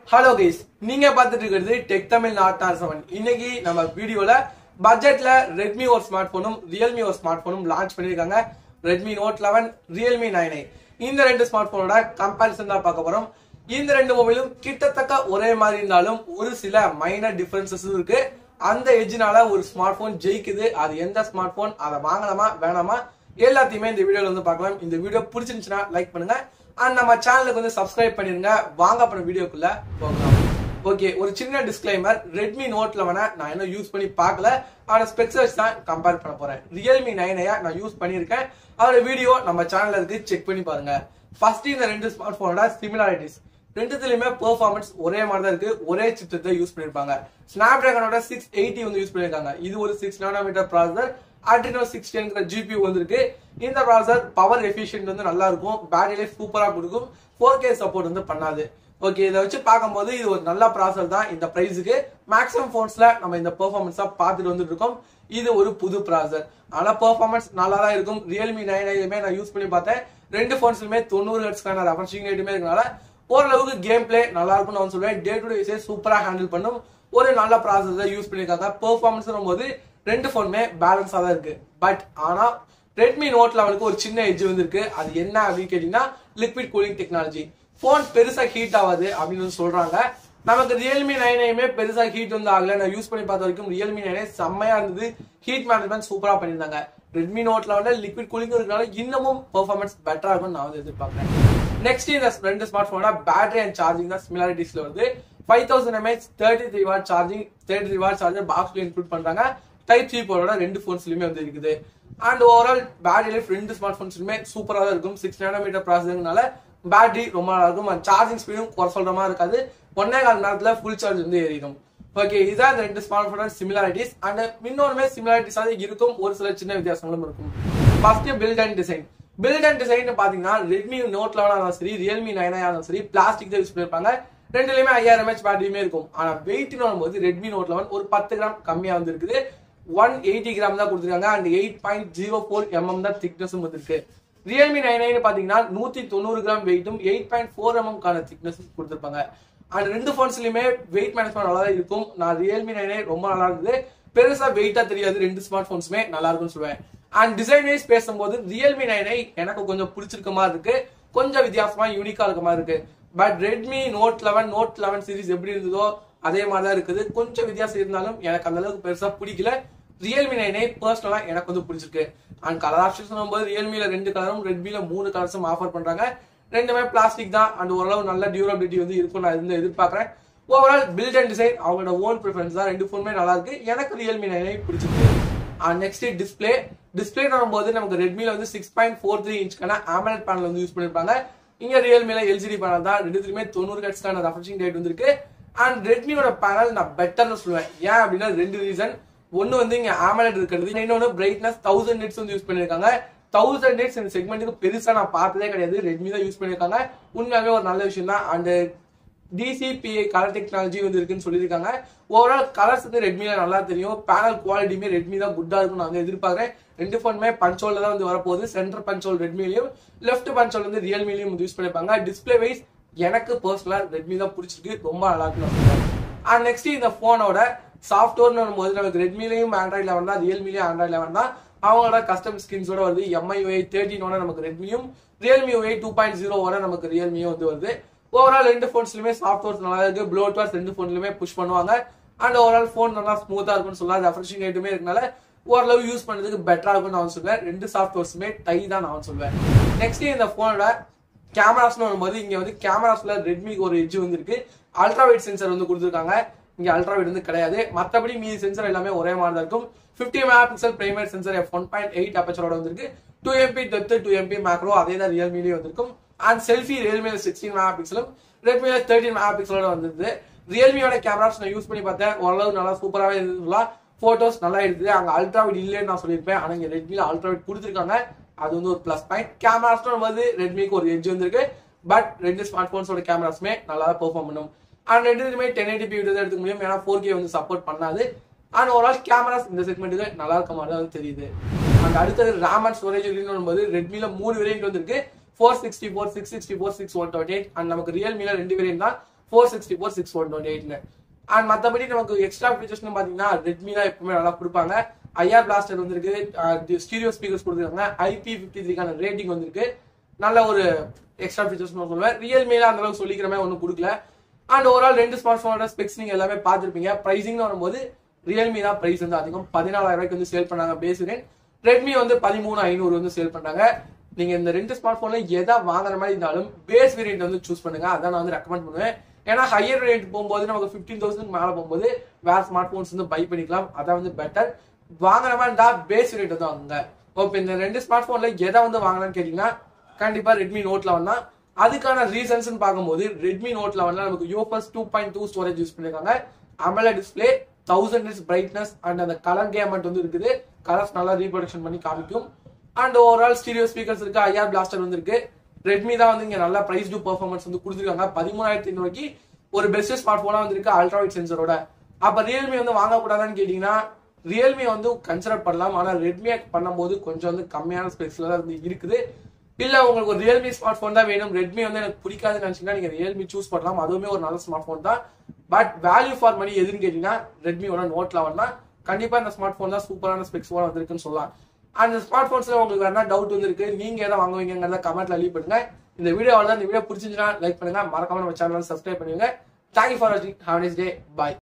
hello guys நீங்க பார்த்துட்டு இருக்கிறது டெக் தமிழ் நாட் ஆர் செவன் இன்னைக்கு நம்ம வீடியோல பட்ஜெட்ல ரெட்மி ஒரு ஸ்மார்ட் போனும் ரியல்மி ஒரு ஸ்மார்ட் போனும் லான்ச் பண்ணிருக்காங்க Redmi Note eleven Realme nine இந்த ரெண்டு ஸ்மார்ட் போனோட கம்பேரிசன் தான் பார்க்க போறோம் இந்த ரெண்டு மொபைலும் கிட்டத்தட்ட ஒரே மாதிரி இருந்தாலும் ஒரு சில மைனர் டிஃபரன்சஸ் இருக்கு அந்த எஜ்ஜினால ஒரு ஸ்மார்ட் போன் ஜெயிக்குது அது எந்த ஸ்மார்ட் போன் அதை வாங்கலாமா வேணாமா எல்லாத்தையுமே இந்த வீடியோல வந்து பார்க்கலாம் இந்த வீடியோ பிடிச்சிருந்துச்சுன்னா லைக் பண்ணுங்க அண்ட் நம்ம சேனலுக்கு வந்து சப்ஸ்கிரைப் பண்ணிருங்க வாங்க அப்புறம் வீடியோக்குள்ள போகலாம் ஓகே ஒரு சின்ன டிஸ்க்ளைமர் ரெட்மி நோட் லெவனை நான் இன்னும் யூஸ் பண்ணி பார்க்கல அதோட ஸ்பெக்ஸ் வச்சு தான் கம்பேர் பண்ண போறேன் ரியல்மி நைனையா நான் யூஸ் பண்ணியிருக்கேன் அதோட வீடியோ நம்ம சேனல்ல இருக்கு செக் பண்ணி பாருங்க ஃபர்ஸ்ட் இந்த ரெண்டு ஸ்மார்ட் போனோட சிமிலாரிட்டிஸ் ரெண்டுத்துலயுமே பெர்ஃபார்மன்ஸ் ஒரே மாதிரி தான் இருக்கு ஒரே சிப்செட் தான் யூஸ் பண்ணிருப்பாங்க ஸ்னாப் டிராகனோட சிக்ஸ் எயிட்டி வந்து யூஸ் பண்ணிருக்காங்க இது ஒரு six nanometer processor Adreno 610 GB வந்திருக்கு இந்த ப்ராசஸர் பவர் எஃபிஷியன்ட் வந்து நல்லா இருக்கும் பேட்டரி லைஃப் சூப்பரா கொடுக்கும் ஃபோர் கே சப்போர்ட் வந்து பண்ணாது ஓகே இதை வச்சு பார்க்கும்போது இது ஒரு நல்ல ப்ராசஸர் தான் இந்த பிரைஸுக்கு மேக்ஸிமம் போன்ஸ்ல நம்ம இந்த பெர்ஃபார்மன்ஸா பார்த்துட்டு வந்துட்டு இருக்கோம் இது ஒரு புது ப்ராசஸர் ஆனா பெர்ஃபார்மன்ஸ் நல்லா தான் இருக்கும் ரியல்மி நைன் ஐயுமே நான் யூஸ் பண்ணி பார்த்தேன் ரெண்டு போன்ஸ்லுமே தொண்ணூறு ஹெட்ஸ்க்கான ரெஃபரன்சிங் ரேட்டுமே இருக்கனால ஓரளவுக்கு கேம் பிளே நல்லா இருக்கும்னு நான் சொல்லுவேன் டே டு டே சூப்பரா ஹேண்டில் பண்ணும் ஒரு நல்ல ப்ராசஸர் யூஸ் பண்ணியிருக்காங்க பெர்ஃபார்மன்ஸ் போது ரெண்டு ஃபோனுமே பேலன்ஸா தான் இருக்கு பட் ஆனா ரெட்மி நோட் லெவலுக்கு ஒரு சின்ன எஜ் வந்திருக்கு அது என்ன அப்படின்னு கேட்டீங்கன்னா லிக்விட் கூலிங் டெக்னாலஜி போன் பெருசா ஹீட் ஆகாது அப்படின்னு வந்து சொல்றாங்க நமக்கு ரியல்மி நைனையுமே பெருசா ஹீட் வந்து ஆகல நான் யூஸ் பண்ணி பார்த்த வரைக்கும் ரியல்மி நைனே செம்மையா இருந்தது ஹீட் மேனேஜ்மெண்ட் சூப்பரா பண்ணியிருந்தாங்க ரெட்மி நோட் லெவலில் லிக்விட் கூலிங் இருக்கனால இன்னமும் பெர்ஃபார்மன்ஸ் பெட்டரா இருக்கும்னு நான் வந்து எதிர்பார்க்கிறேன் நெக்ஸ்ட் இந்த ரெண்டு ஸ்மார்ட் போனோட பேட்டரி அண்ட் சார்ஜிங் தான் சிமிலாரிட்டிஸ்ல வருது five thousand mAh thirty three watt charging thirty three watt charger பாக்ஸ்ல இன்க்ளூட் பண்றாங்க டைப் சி போனோட ரெண்டு போன்ஸ்லயுமே வந்து இருக்குது அண்ட் ஓவரால் பேட்டரி லைஃப் ரெண்டு ஸ்மார்ட் போன்ஸ்லுமே சூப்பரா தான் இருக்கும் சிக்ஸ் நானோமீட்டர் ப்ராசஸர்னால பேட்டரி ரொம்ப நல்லா இருக்கும் அண்ட் சார்ஜிங் ஸ்பீடும் குறை சொல்ற மாதிரி இருக்காது ஒன்னே கால் நேரத்துல ஃபுல் சார்ஜ் வந்து ஏறிடும் ஓகே இதான் இந்த ரெண்டு ஸ்மார்ட் போனோட சிமிலாரிட்டிஸ் அண்ட் இன்னொருமே சிமிலாரிட்டிஸ் இருக்கும் ஒரு சில சின்ன வித்தியாசங்களும் இருக்கும் first build and design build and design பாத்தீங்கன்னா ரெட்மி நோட் லெவனா இருந்தாலும் சரி ரியல்மி நைனா இருந்தாலும் சரி பிளாஸ்டிக் தான் யூஸ் பண்ணிருப்பாங்க ரெண்டுலயுமே ஐயாயிரம் எம்ஹெச் பேட்டரியுமே இருக்கும் ஆனா வெயிட்னு வரும்போது ரெட்மி நோட் லெவன் ஒரு பத்து கிராம் கம்மியா வந்து இருக்குது ஒன் எயிட்டி கிராம் தான் கொடுத்துருக்காங்க and eight point zero four mm தான் திக்னஸும் வந்திருக்கு ரியல்மி நைன் நைன் பாத்தீங்கன்னா நூத்தி தொண்ணூறு கிராம் வெயிட்டும் எயிட் பாயிண்ட் ஃபோர் எம்எம் கான திக்னஸ் கொடுத்துருப்பாங்க அண்ட் ரெண்டு போன்ஸ்லயுமே வெயிட் மேனேஜ்மெண்ட் நல்லா தான் இருக்கும் நான் ரியல்மி நைனே ரொம்ப நல்லா இருக்குது பெருசா வெயிட்டா தெரியாது ரெண்டு ஸ்மார்ட் போன்ஸுமே நல்லா இருக்கும்னு சொல்லுவேன் அண்ட் டிசைன் வைஸ் பேசும்போது ரியல்மி நைனை எனக்கு கொஞ்சம் பிடிச்சிருக்க மாதிரி இருக்கு கொஞ்சம் வித்தியாசமா யூனிக்கா இருக்க மாதிரி இருக்கு but Redmi Note eleven Note eleven series எப்படி இருந்ததோ அதே மாதிரி தான் இருக்குது கொஞ்சம் வித்தியாசம் இருந்தாலும் எனக்கு அந்த அளவுக்கு பெருசா பிடிக்கல ரியல்மி நைனை பர்சனலா எனக்கு வந்து பிடிச்சிருக்கு அண்ட் கலர் ஆப்ஷன் சொல்லும்போது ரியல்மில ரெண்டு கலரும் ரெட்மில மூணு கலர்ஸும் ஆஃபர் பண்றாங்க ரெண்டுமே பிளாஸ்டிக் தான் அண்ட் ஓரளவு நல்ல டியூரபிலிட்டி வந்து இருக்கும் நான் இருந்து எதிர்பார்க்கறேன் ஓவரால் பில்ட் அண்ட் டிசைன் அவங்களோட ஓன் ப்ரிஃபரன்ஸ் தான் ரெண்டு ஃபோனுமே நல்லா இருக்கு எனக்கு ரியல்மி நைனை பிடிச்சிருக்கு நெக்ஸ்ட் டிஸ்பிளே டிஸ்பிளே வரும்போது நமக்கு ரெட்மில வந்து சிக்ஸ் பாயிண்ட் ஃபோர் த்ரீ இன்ச்க்கான ஆமலட் பேனல் வந்து யூஸ் பண்ணிருப்பாங்க இங்க ரியல்மில எல்சிடி பேனல் தான் ரெண்டுத்துலயுமே தொண்ணூறு ஹெட்ஸ்க்கான ரெஃப்ரெஷிங் ரேட் வந்திருக்கு அண்ட் ரெட்மியோட பேனல் நான் பெட்டர்னு சொல்லுவேன் ஏன் அப்படின்னா ரெண்டு ரீசன் ஒன்னு வந்து இங்க ஆமலட் இருக்கிறது இன்னொன்னு பிரைட்னஸ் தௌசண்ட் நெட்ஸ் வந்து யூஸ் பண்ணிருக்காங்க தௌசண்ட் நெட்ஸ் இந்த செக்மெண்ட்டுக்கு பெருசா நான் பார்த்ததே கிடையாது ரெட்மி தான் யூஸ் பண்ணிருக்காங்க உண்மையாவே ஒரு நல்ல விஷயம் தான் அண்ட் டிசிபிஐ கலர் டெக்னாலஜி வந்து இருக்குன்னு சொல்லியிருக்காங்க ஓவரால் கலர்ஸ் வந்து ரெட்மில நல்லா தெரியும் பேனல் குவாலிட்டியுமே ரெட்மி தான் குட்டா இருக்கும் நான் வந்து எதிர்பார்க்கறேன் ரெண்டு ஃபோனுமே பஞ்சோல்ல தான் வந்து வரப்போகுது சென்டர் பஞ்சோல் ரெட்மிலையும் லெஃப்ட் பஞ்சோல் வந்து ரியல்மிலையும் வந்து யூஸ் பண்ணிருப்பாங்க டிஸ்பிளே வைஸ் எனக்கு பர்சனலா ரெட்மி தான் பிடிச்சிருக்கு ரொம்ப நல்லா இருக்கு நான் சொல்றேன் அண்ட் நெக்ஸ்ட் இந்த போனோட சாஃப்ட்வேர்னு வரும்போது நமக்கு ரெட்மிலையும் ஆண்ட்ராய்ட் லெவன் தான் ரியல்மிலையும் ஆண்ட்ராய்ட் லெவன் தான் அவங்களோட கஸ்டம் ஸ்கின்ஸோட வருது எம்ஐ தேர்ட்டினோட நமக்கு ரெட்மியும் ரியல்மி ஒய் டூ பாயிண்ட் ஜீரோவோட நமக்கு ரியல்மியும் வந்து வருது ஓவரால் ரெண்டு ஃபோன்ஸ்லுமே சாஃப்ட்வேர்ஸ் நல்லா இருக்கு ப்ளோட்வேர்ஸ் ரெண்டு ஃபோன்லுமே புஷ் பண்ணுவாங்க அண்ட் ஓவரால் ஃபோன் நல்லா ஸ்மூத்தா இருக்கும்னு சொல்லலாம் ரெஃப்ரெஷிங் ரேட்டுமே இருக்கனால ஓரளவு யூஸ் பண்ணுறதுக்கு பெட்டரா இருக்கும்னு நான் சொல்லுவேன் ரெண்டு சாஃப்ட்வேர்ஸுமே டை தான் நான் சொல்லுவேன் நெக்ஸ்ட் இந்த போனோட கேமராஸ்னு வரும்போது இங்க வந்து கேமராஸ்ல ரெட்மிக்கு ஒரு எட்ஜ் வந்துருக்கு அல்ட்ரா வைட் சென்சர் வந்து கொடுத்துருக்காங்க இங்க அல்ட்ரா வைட் வந்து கிடையாது மற்றபடி மீதி சென்சர் எல்லாமே ஒரே மாதிரி தான் இருக்கும் fifty mega pixel primary sensor f one point eight அப்பச்சரோட வந்திருக்கு two MP depth two MP macro அதே தான் ரியல்மிலேயே வந்திருக்கும் அண்ட் செல்ஃபி ரியல்மியில சிக்ஸ்டீன் மெகா பிக்சலும் ரெட்மியில தேர்ட்டின் மெகா பிக்சலோட வந்திருது ரியல்மியோட கேமராஸ் நான் யூஸ் பண்ணி பார்த்தேன் ஓரளவு நல்லா சூப்பராகவே இருந்ததுலாம் போட்டோஸ் நல்லா இருக்குது அங்க அல்ட்ரா வைட் இல்லைன்னு நான் சொல்லியிருப்பேன் ஆனா இங்க ரெட்மில அல்ட்ரா வைட் கொடுத்துருக்காங்க அது வந்து ஒரு பிளஸ் பாயிண்ட் கேமராஸ் வந்து ரெட்மிக்கு ஒரு எட்ஜ் வந்திருக்கு பட் ரெண்டு ஸ்மார்ட் போன்ஸோட கேமராஸுமே நல்லா தான் பெர்ஃபார்ம் பண்ணும் அண்ட் ரெண்டுமே டென் எயிட்டி பி வீடியோ எடுத்துக்க முடியும் ஏன்னா ஃபோர் கே வந்து சப்போர்ட் பண்ணாது அண்ட் ஓவரால் கேமராஸ் இந்த செக்மெண்ட்டுக்கு நல்லா இருக்க மாதிரி தான் வந்து தெரியுது அண்ட் அடுத்தது ரேம் அண்ட் ஸ்டோரேஜ் வரும்போது ரெட்மில மூணு வேரியன்ட் வந்திருக்கு four sixty four six sixty four six one twenty eight and நமக்கு ரியல்மில ரெண்டு வேரியன்ட் தான் four sixty four six one twenty எயிட்னு அண்ட் மற்றபடி நமக்கு எக்ஸ்ட்ரா ஃபீச்சர்ஸ்னு பார்த்தீங்கன்னா ரெட்மி தான் எப்பவுமே நல்லா கொடுப்பாங்க ஐஆர் பிளாஸ்டர் வந்திருக்கு ஸ்டீரியோ ஸ்பீக்கர்ஸ் கொடுத்துருக்காங்க ஐபி ஃபிஃப்டி த்ரீக்கான ரேட்டிங் வந்திருக்கு நல்ல ஒரு எக்ஸ்ட்ரா ஃபீச்சர்ஸ் நான் சொல்லுவேன் ரியல்மில அந்த அளவுக்கு சொல்லிக்கிற மாதிரி ஒன்றும் கொடுக்கல அண்ட் ஓவரால் ரெண்டு ஸ்மார்ட் ஃபோனோட ஸ்பெக்ஸ் நீங்க எல்லாமே பார்த்துருப்பீங்க ப்ரைசிங்னு வரும்போது ரியல்மி தான் பிரைஸ் வந்து அதிகம் பதினாலாயிரம் ரூபாய்க்கு வந்து சேல் பண்ணாங்க பேஸ் ரேட் ரெட்மி வந்து பதிமூணு ஐநூறு வந்து சேல் பண்றாங்க நீங்க இந்த ரெண்டு ஸ்மார்ட் போன்ல எதை வாங்குற மாதிரி இருந்தாலும் பேஸ் வேரியன்ட் வந்து சூஸ் பண்ணுங்க அதான் நான் வந்து ரெக்கமெண்ட் பண்ணுவேன் ஏன்னா ஹையர் வேரியன்ட் போகும்போது நமக்கு ஃபிஃப்டீன் தௌசண்ட் மேல போகும்போது வேற ஸ்மார்ட் போன்ஸ் வந்து பை பண்ணிக்கலாம் அதான் வந்து பெட்டர் வாங்குற மாதிரி இருந்தா பேஸ் வேரியன்ட் வந்து வாங்குங்க இப்போ இந்த ரெண்டு ஸ்மார்ட் போன்ல எதை வந்து வாங்கலாம்னு கேட்டீங்கன்னா கண்டிப்பா ரெட்மி நோட் லெவன் தான் அதுக்கான ரீசன்ஸ் பார்க்கும்போது ரெட்மி நோட் லெவன்ல நமக்கு UFS two point two storage use பண்ணிருக்காங்க அமல டிஸ்பிளே தௌசண்ட் இஸ் பிரைட்னஸ் அண்ட் அந்த கலர் கேமண்ட் வந்து இருக்குது கலர்ஸ் நல்லா ரீப்ரொடக்ஷன் பண்ணி காமிக்கும் அண்ட் ஓவரால் ஸ்டீரியோ ஸ்பீக்கர்ஸ் இருக்கு ஐஆர் பிளாஸ்டர் வந்து இருக்கு ரெட்மி தான் வந்து இங்க நல்ல பிரைஸ் டூ பர்ஃபார்மன்ஸ் வந்து கொடுத்துருக்காங்க பதிமூணாயிரத்தி ஐநூறுக்கு ஒரு பெஸ்ட் ஸ்மார்ட் போனா வந்திருக்கு அல்ட்ராவைட் சென்சரோட அப்ப ரியல்மி வந்து வாங்கக்கூடாதான்னு கேட்டீங்கன்னா ரியல்மி வந்து கன்சிடர் பண்ணலாம் ஆனா ரெட்மி பண்ணும்போது கொஞ்சம் வந்து கம்மியான ஸ்பெக்ஸ்ல தான் வந்து இருக்குது இல்ல உங்களுக்கு ஒரு ரியல்மி ஸ்மார்ட் போன் தான் வேணும் ரெட்மி வந்து எனக்கு பிடிக்காதுன்னு நினைச்சீங்கன்னா நீங்க ரியல்மி சூஸ் பண்ணலாம் அதுவுமே ஒரு நல்ல ஸ்மார்ட் போன் தான் பட் வேல்யூ ஃபார் மணி எதுன்னு கேட்டீங்கன்னா ரெட்மியோட நோட் லெவன் தான் கண்டிப்பா இந்த ஸ்மார்ட் போன் தான் சூப்பரான ஸ்பெக்ஸோட வந்திருக்குன்னு சொல்லலாம் அந்த ஸ்மார்ட் போன்ஸ்ல உங்களுக்கு வேணா டவுட் வந்து இருக்கு நீங்க எதை வாங்குவீங்கிறத கமெண்ட்ல லீவ் பண்ணுங்க இந்த வீடியோ தான் இந்த வீடியோ பிடிச்சிருந்துச்சுன்னா லைக் பண்ணுங்க மறக்காம நம்ம சேனல் சப்ஸ்கிரைப் பண்ணுங்க தேங்க்யூ ஃபார் வாட்சிங் ஹாவ் நைஸ் டே பாய்